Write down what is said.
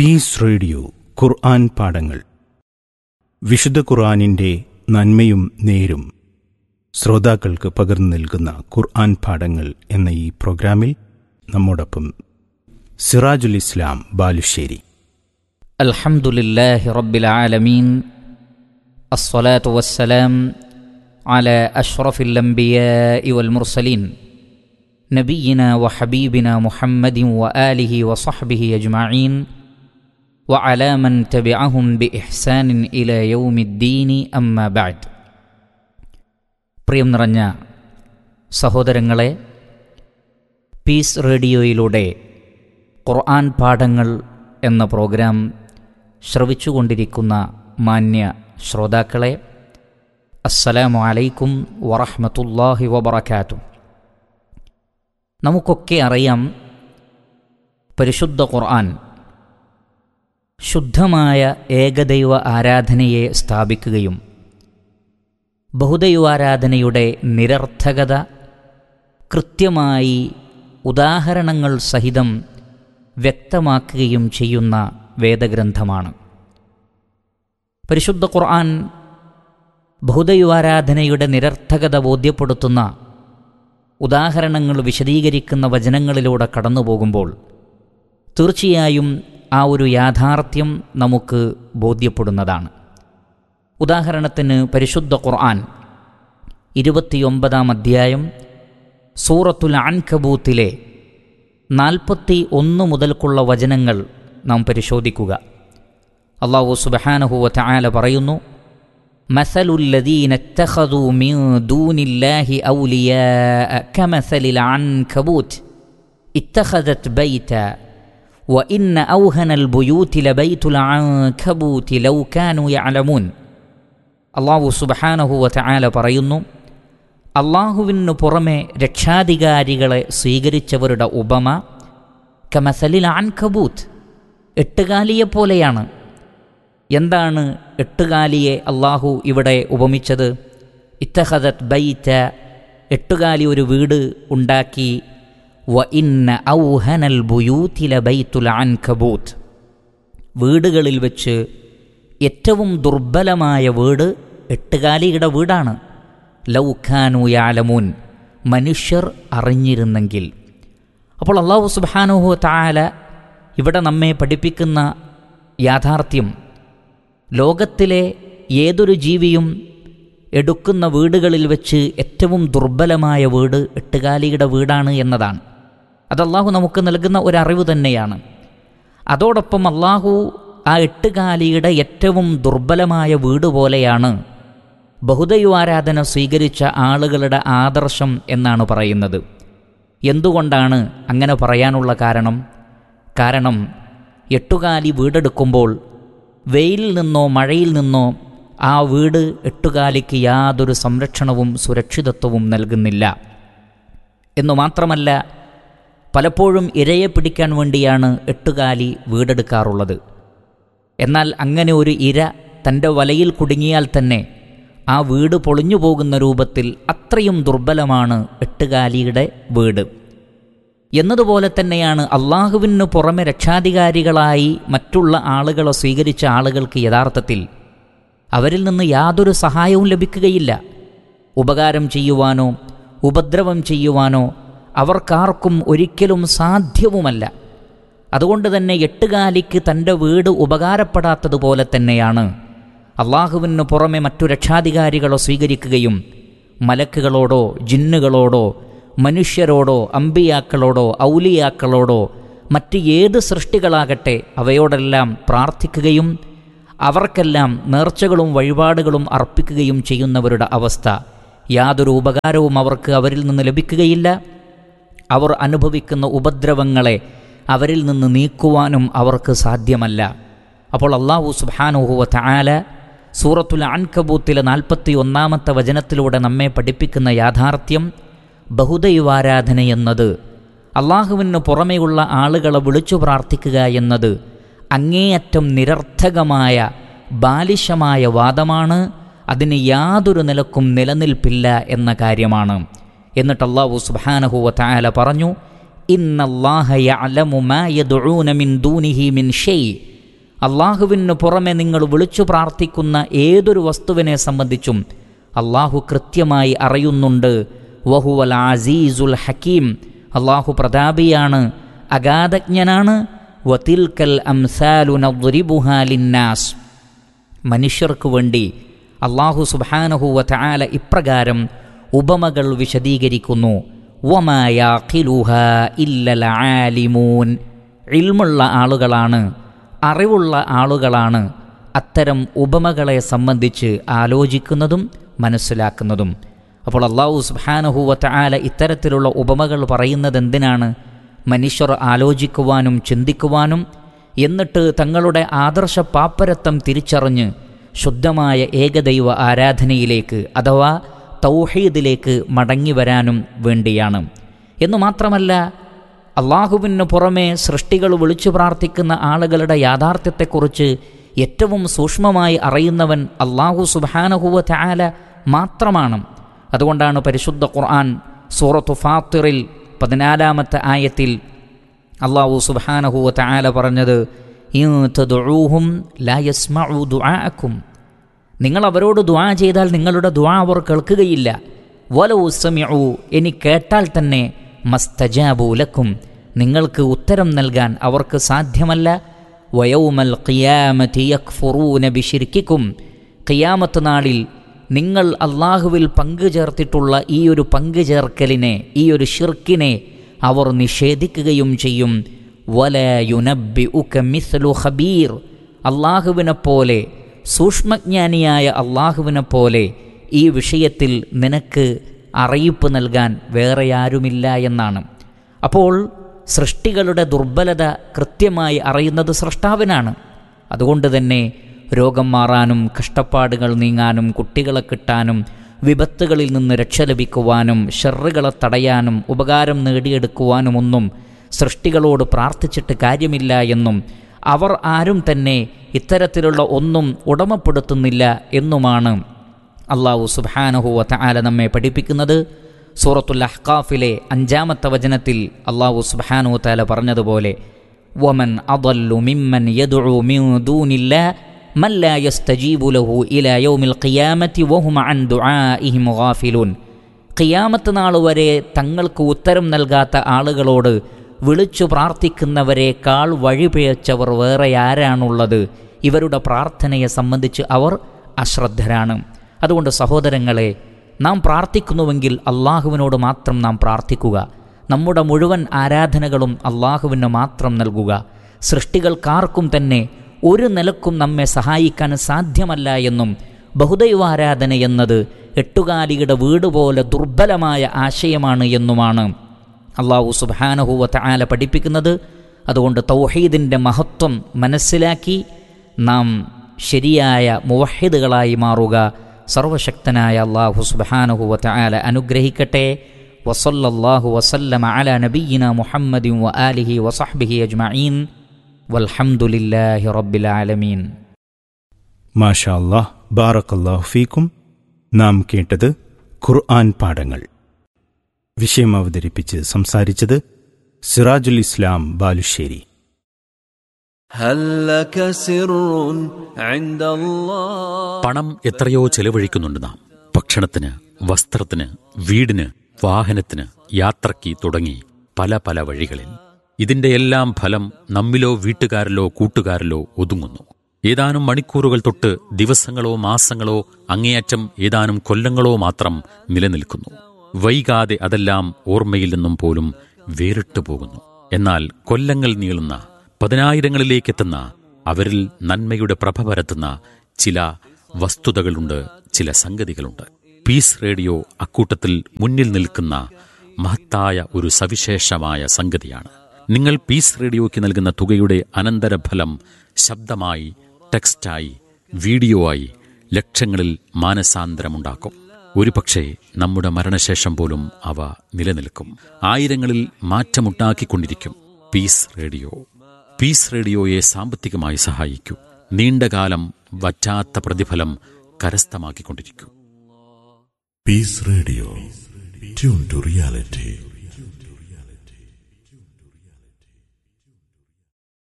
Piece radio ഖുർആൻ പാഠങ്ങൾ വിശുദ്ധ ഖുർആനിൻ്റെ നന്മയും നേരും ശ്രോതാക്കൾക്ക് പകർന്നു നൽകുന്ന ഖുർആൻ പാഠങ്ങൾ എന്ന ഈ പ്രോഗ്രാമിൽ നമ്മോടൊപ്പം സിറാജുൽ ഇസ്ലാം ബാലുശ്ശേരി الحمد لله رب العالمين الصلاة والسلام على أشرف الأنبياء والمرسلين نبينا وحبيبنا محمد وآله وصحبه أجمعين وعلى من تبعهم بإحسان إلى يوم الدين أما بعد പ്രിയം നിറഞ്ഞ സഹോദരങ്ങളെ പീസ് റേഡിയോയിലൂടെ ഖുർആൻ പാഠങ്ങൾ എന്ന പ്രോഗ്രാം ശ്രവിച്ചുകൊണ്ടിരിക്കുന്ന മാന്യ ശ്രോതാക്കളെ അസ്സലാമു അലൈക്കും വറഹ്മത്തുള്ളാഹി വബറകാതുഹു നമുക്കൊക്കെ അറിയാം പരിശുദ്ധ ഖുർആൻ ശുദ്ധമായ ഏകദൈവ ആരാധനയെ സ്ഥാപിക്കുകയും ബഹുദൈവാരാധനയുടെ നിരർത്ഥകത കൃത്യമായി ഉദാഹരണങ്ങൾ സഹിതം വ്യക്തമാക്കുകയും ചെയ്യുന്ന വേദഗ്രന്ഥമാണ് പരിശുദ്ധ ഖുർആൻ ബഹുദൈവാരാധനയുടെ നിരർത്ഥകത ബോധ്യപ്പെടുത്തുന്ന ഉദാഹരണങ്ങൾ വിശദീകരിക്കുന്ന വചനങ്ങളിലൂടെ കടന്നു പോകുമ്പോൾ തീർച്ചയായും ആ ഒരു യാഥാർത്ഥ്യം നമുക്ക് ബോധ്യപ്പെടുന്നതാണ് ഉദാഹരണത്തിന് പരിശുദ്ധ ഖുർആൻ ഇരുപത്തിയൊമ്പതാം അധ്യായം സൂറത്തുൽ അൻകബൂത്തിലെ നാൽപ്പത്തി ഒന്ന് മുതൽക്കുള്ള വചനങ്ങൾ നാം പരിശോധിക്കുക അള്ളാഹു സുബഹാനഹുവ തആല പറയുന്നു مثل الذين اتخذوا من دون الله أولياء كمثل العنكبوت اتخذت بيتا وإن أوهن البيوت لبيت العنكبوت لو كانوا يعلمون അള്ളാഹു സുബഹാനഹു വതആല പറയുന്നു അള്ളാഹുവിനു പുറമെ രക്ഷാധികാരികളെ സ്വീകരിച്ചവരുടെ ഉപമ കമസലിൽ അൻകബൂത്ത് എട്ടുകാലിയെപ്പോലെയാണ് എന്താണ് എട്ടുകാലിയെ അള്ളാഹു ഇവിടെ ഉപമിച്ചത് ഇത്തഹദത് ബൈറ്റ എട്ടുകാലി ഒരു വീട് ഉണ്ടാക്കി വ ഇന്ന ഔഹനൽ ബുയൂത്തില ബൈത്തുൽ അൻകബൂത്ത് വീടുകളിൽ വെച്ച് ഏറ്റവും ദുർബലമായ വീട് എട്ടുകാലിയുടെ വീടാണ് ലൗഖാനു യാലമൂൻ മനുഷ്യർ അറിഞ്ഞിരുന്നെങ്കിൽ അപ്പോൾ അള്ളാഹു സുബാനുഹു താല ഇവിടെ നമ്മെ പഠിപ്പിക്കുന്ന യാഥാർത്ഥ്യം ലോകത്തിലെ ഏതൊരു ജീവിയും എടുക്കുന്ന വീടുകളിൽ വെച്ച് ഏറ്റവും ദുർബലമായ വീട് എട്ടുകാലിയുടെ വീടാണ് എന്നതാണ് അത് അള്ളാഹു നമുക്ക് നൽകുന്ന ഒരറിവ് തന്നെയാണ് അതോടൊപ്പം അള്ളാഹു ആ എട്ടുകാലിയുടെ ഏറ്റവും ദുർബലമായ വീട് പോലെയാണ് ബഹുദൈവാരാധന സ്വീകരിച്ച ആളുകളുടെ ആദർശം എന്നാണ് പറയുന്നത് എന്തുകൊണ്ടാണ് അങ്ങനെ പറയാനുള്ള കാരണം കാരണം എട്ടുകാലി വീടെടുക്കുമ്പോൾ വെയിലിൽ നിന്നോ മഴയിൽ നിന്നോ ആ വീട് എട്ടുകാലിക്ക് യാതൊരു സംരക്ഷണവും സുരക്ഷിതത്വവും നൽകുന്നില്ല എന്നു മാത്രമല്ല പലപ്പോഴും ഇരയെ പിടിക്കാൻ വേണ്ടിയാണ് എട്ടുകാലി വീടെടുക്കാറുള്ളത് എന്നാൽ അങ്ങനെ ഒരു ഇര തൻ്റെ വലയിൽ കുടുങ്ങിയാൽ തന്നെ ആ വീട് പൊളിഞ്ഞു പോകുന്ന രൂപത്തിൽ അത്രയും ദുർബലമാണ് എട്ടുകാലിയുടെ വീട് എന്നതുപോലെ തന്നെയാണ് അള്ളാഹുവിനു പുറമെ രക്ഷാധികാരികളായി മറ്റുള്ള ആളുകളെ സ്വീകരിച്ച ആളുകൾക്ക് യഥാർത്ഥത്തിൽ അവരിൽ നിന്ന് യാതൊരു സഹായവും ലഭിക്കുകയില്ല ഉപകാരം ചെയ്യുവാനോ ഉപദ്രവം ചെയ്യുവാനോ അവർക്കാർക്കും ഒരിക്കലും സാധ്യവുമല്ല അതുകൊണ്ട് തന്നെ എട്ടുകാലിക്ക് തൻ്റെ വീട് ഉപകാരപ്പെടാത്തതുപോലെ തന്നെയാണ് അള്ളാഹുവിനു പുറമെ മറ്റു രക്ഷാധികാരികളോ സ്വീകരിക്കുകയും മലക്കുകളോടോ ജിന്നുകളോടോ മനുഷ്യരോടോ അമ്പിയാക്കളോടോ ഔലിയാക്കളോടോ മറ്റ് ഏത് സൃഷ്ടികളാകട്ടെ അവയോടെല്ലാം പ്രാർത്ഥിക്കുകയും അവർക്കെല്ലാം നേർച്ചകളും വഴിപാടുകളും അർപ്പിക്കുകയും ചെയ്യുന്നവരുടെ അവസ്ഥ യാതൊരു ഉപകാരവും അവർക്ക് അവരിൽ നിന്ന് ലഭിക്കുകയില്ല അവർ അനുഭവിക്കുന്ന ഉപദ്രവങ്ങളെ അവരിൽ നിന്ന് നീക്കുവാനും അവർക്ക് സാധ്യമല്ല അപ്പോൾ അള്ളാഹു സുബാനുഹുവ തആല സൂറത്തുൽ അൻകബൂത്തിലെ നാൽപ്പത്തി ഒന്നാമത്തെ വചനത്തിലൂടെ നമ്മെ പഠിപ്പിക്കുന്ന യാഥാർത്ഥ്യം ബഹുദൈവാരാധന എന്നത് അള്ളാഹുവിന് പുറമെയുള്ള ആളുകളെ വിളിച്ചു പ്രാർത്ഥിക്കുക എന്നത് അങ്ങേയറ്റം നിരർത്ഥകമായ ബാലിശമായ വാദമാണ് അതിന് യാതൊരു നിലക്കും നിലനിൽപ്പില്ല എന്ന കാര്യമാണ് എന്നിട്ട് അള്ളാഹു സുബാനഹുവ താല പറഞ്ഞു ഇന്നല്ലാഹ യഅലമു മാ യദ്ഊന മിൻ ദൂനിഹി മിൻ ഷൈ അള്ളാഹുവിന് പുറമെ നിങ്ങൾ വിളിച്ചു പ്രാർത്ഥിക്കുന്ന ഏതൊരു വസ്തുവിനെ സംബന്ധിച്ചും അള്ളാഹു കൃത്യമായി അറിയുന്നുണ്ട് വഹുവൽ അസീസുൽ ഹക്കീം അള്ളാഹു പ്രതാപിയാണ് അഗാധജ്ഞനാണ് വതിൽക്കൽ അംസാലു നദ്രിബുഹാലിന്നാസ് മനുഷ്യർക്ക് വേണ്ടി അള്ളാഹു സുബാനഹുവ ചാല ഇപ്രകാരം ഉപമകൾ വിശദീകരിക്കുന്നു വമായാഖിലുഹ ഇല്ലൽ ആലിമൂൻ ഇൽമുള്ള ആളുകളാണ് അറിവുള്ള ആളുകളാണ് അത്തരം ഉപമകളെ സംബന്ധിച്ച് ആലോചിക്കുന്നതും മനസ്സിലാക്കുന്നതും അപ്പോൾ അള്ളാഹു സുബാനഹുവ ചാല ഇത്തരത്തിലുള്ള ഉപമകൾ പറയുന്നത് എന്തിനാണ് മനുഷ്യർ ആലോചിക്കുവാനും ചിന്തിക്കുവാനും എന്നിട്ട് തങ്ങളുടെ ആദർശ പാപ്പരത്വം തിരിച്ചറിഞ്ഞ് ശുദ്ധമായ ഏകദൈവ ആരാധനയിലേക്ക് അഥവാ തൗഹീദിലേക്ക് മടങ്ങി വരാനും വേണ്ടിയാണ് എന്നു മാത്രമല്ല അള്ളാഹുവിന് പുറമെ സൃഷ്ടികൾ വിളിച്ചു പ്രാർത്ഥിക്കുന്ന ആളുകളുടെ യാഥാർത്ഥ്യത്തെക്കുറിച്ച് ഏറ്റവും സൂക്ഷ്മമായി അറിയുന്നവൻ അള്ളാഹു സുബാനഹുവ ചാല മാത്രമാണ് അതുകൊണ്ടാണ് പരിശുദ്ധ ഖുർആൻ സൂറത്തു ഫാത്തിറിൽ പതിനാലാമത്തെ ആയത്തിൽ അള്ളാഹു സുബാനഹുവ ചാല പറഞ്ഞത് തദുഹും ലായസ്മഉ ദുആഅക്കും നിങ്ങൾ അവരോട് ദുആ ചെയ്താൽ നിങ്ങളുടെ ദുആ അവർ കേൾക്കുകയില്ല വലൗ സമിഉ ഇനി കേട്ടാൽ തന്നെ മസ്തജാബൂലക്കും നിങ്ങൾക്ക് ഉത്തരം നൽകാൻ അവർക്ക് സാധ്യമല്ല വയൗമൽ ഖിയാമതി യക്ഫുറൂന ബിശിർക്കിക്കും ഖിയാമത്ത് നാളിൽ നിങ്ങൾ അള്ളാഹുവിൽ പങ്കു ചേർത്തിട്ടുള്ള ഈ ഒരു പങ്കു ചേർക്കലിനെ ഈ ഒരു ഷിർക്കിനെ അവർ നിഷേധിക്കുകയും ചെയ്യും വല യുനബി ഉക മിസ്ലു ഖബീർ അള്ളാഹുവിനെ പോലെ സൂക്ഷ്മജ്ഞാനിയായ അള്ളാഹുവിനെ പോലെ ഈ വിഷയത്തിൽ നിനക്ക് അറിയിപ്പ് നൽകാൻ വേറെ ആരുമില്ല എന്നാണ് അപ്പോൾ സൃഷ്ടികളുടെ ദുർബലത കൃത്യമായി അറിയുന്നത് സൃഷ്ടാവിനാണ് അതുകൊണ്ട് തന്നെ രോഗം മാറാനും കഷ്ടപ്പാടുകൾ നീങ്ങാനും കുട്ടികളെ കിട്ടാനും വിപത്തുകളിൽ നിന്ന് രക്ഷ ലഭിക്കുവാനും ഷെറുകളെ തടയാനും ഉപകാരം നേടിയെടുക്കുവാനുമൊന്നും സൃഷ്ടികളോട് പ്രാർത്ഥിച്ചിട്ട് കാര്യമില്ല എന്നും അവർ ആരും തന്നെ ഇത്തരത്തിലുള്ള ഒന്നും ഉടമപ്പെടുത്തുന്നില്ല എന്നുമാണ് അള്ളാഹു സുബാനഹുവ തആല നമ്മെ പഠിപ്പിക്കുന്നത് സൂറത്തുൽ അഹ്കാഫിലെ അഞ്ചാമത്തെ വചനത്തിൽ അള്ളാഹു സുബാനു താല പറഞ്ഞതുപോലെ വമൻ അദല്ലു മിമ്മൻ യദ്ഉ മിൻ ദൂനില്ലാ മൻ ലാ യസ്തജീബു ലഹു ഇലാ യൗമിൽ ഖിയാമത്തി വഹും അൻ ദുആഇഹിം ഗാഫിലൂൻ ഖിയാമത്ത് നാൾ വരെ തങ്ങൾക്ക് ഉത്തരം നൽകാത്ത ആളുകളോട് വിളിച്ചു പ്രാർത്ഥിക്കുന്നവരെക്കാൾ വഴിപിഴച്ചവർ വേറെ ആരാണുള്ളത് ഇവരുടെ പ്രാർത്ഥനയെ സംബന്ധിച്ച് അവർ അശ്രദ്ധരാണ് അതുകൊണ്ട് സഹോദരങ്ങളെ നാം പ്രാർത്ഥിക്കുന്നുവെങ്കിൽ അള്ളാഹുവിനോട് മാത്രം നാം പ്രാർത്ഥിക്കുക നമ്മുടെ മുഴുവൻ ആരാധനകളും അള്ളാഹുവിന് മാത്രം നൽകുക സൃഷ്ടികൾക്കാർക്കും തന്നെ ഒരു നിലക്കും നമ്മെ സഹായിക്കാൻ സാധ്യമല്ല എന്നും ബഹുദൈവാരാധന എന്നത് എട്ടുകാലിയുടെ വീട് പോലെ ദുർബലമായ ആശയമാണ് എന്നുമാണ് അള്ളാഹു സുബാനഹുവ തആല പഠിപ്പിക്കുന്നത് അതുകൊണ്ട് തൗഹീദിൻ്റെ മഹത്വം മനസ്സിലാക്കി നാം ശരിയായ മുവഹിദുകളായി മാറുക സർവശക്തനായ അള്ളാഹു സുബാനഹുവ തആല അനുഗ്രഹിക്കട്ടെ വസല്ലല്ലാഹു വസല്ലമ അല നബിയിന മുഹമ്മദിൻ വ ആലിഹി വസഹ്ബിഹി അജ്മഈൻ വൽഹംദുലില്ലാഹി റബ്ബിൽ ആലമീൻ മാഷാ അല്ലാഹ് ബാറക്കല്ലാഹു ഫീക്കും നാം കേട്ടത് ഖുർആൻ പാഠങ്ങൾ വിഷയം അവതരിപ്പിച്ച് സംസാരിച്ചത് സിറാജുൽ ഇസ്ലാം ബാലുശ്ശേരി هل لك سر عند الله പണം എത്രയോ ചെലവഴിക്കുന്നുണ്ട് നാം ഭക്ഷണത്തിന് വസ്ത്രത്തിന് വീടിന് വാഹനത്തിന് യാത്രയ്ക്ക് തുടങ്ങി പല പല വഴികളിൽ ഇതിന്റെ എല്ലാം ഫലം നമ്മിലോ വീട്ടുകാരിലോ കൂട്ടുകാരിലോ ഒതുങ്ങുന്നു ഏതാനും മണിക്കൂറുകൾ തൊട്ട് ദിവസങ്ങളോ മാസങ്ങളോ അങ്ങേയറ്റം ഏതാനും കൊല്ലങ്ങളോ മാത്രം നിലനിൽക്കുന്നു വൈകാതെ അതെല്ലാം ഓർമ്മയിൽ നിന്നും പോലും വേറിട്ടു പോകുന്നു എന്നാൽ കൊല്ലങ്ങൾ നീളുന്ന പതിനായിരങ്ങളിലേക്കെത്തുന്ന അവരിൽ നന്മയുടെ പ്രഭ പരത്തുന്ന ചില വസ്തുതകളുണ്ട് ചില സംഗതികളുണ്ട് പീസ് റേഡിയോ അക്കൂട്ടത്തിൽ മുന്നിൽ നിൽക്കുന്ന മഹത്തായ ഒരു സവിശേഷമായ സംഗതിയാണ് നിങ്ങൾ പീസ് റേഡിയോയ്ക്ക് നൽകുന്ന തുകയുടെ അനന്തരഫലം ശബ്ദമായി ടെക്സ്റ്റായി വീഡിയോ ആയി ലക്ഷങ്ങളിൽ മാനസാന്തരമുണ്ടാക്കും ഒരുപക്ഷെ നമ്മുടെ മരണശേഷം പോലും അവ നിലനിൽക്കും ആയിരങ്ങളിൽ മാറ്റമുണ്ടാക്കിക്കൊണ്ടിരിക്കും പീസ് റേഡിയോ പീസ് റേഡിയോയെ സാമ്പത്തികമായി സഹായിക്കൂ നീണ്ടകാലം വറ്റാത്ത പ്രതിഫലം കരസ്ഥമാക്കിക്കൊണ്ടിരിക്കൂ Peace Radio. Tune to reality.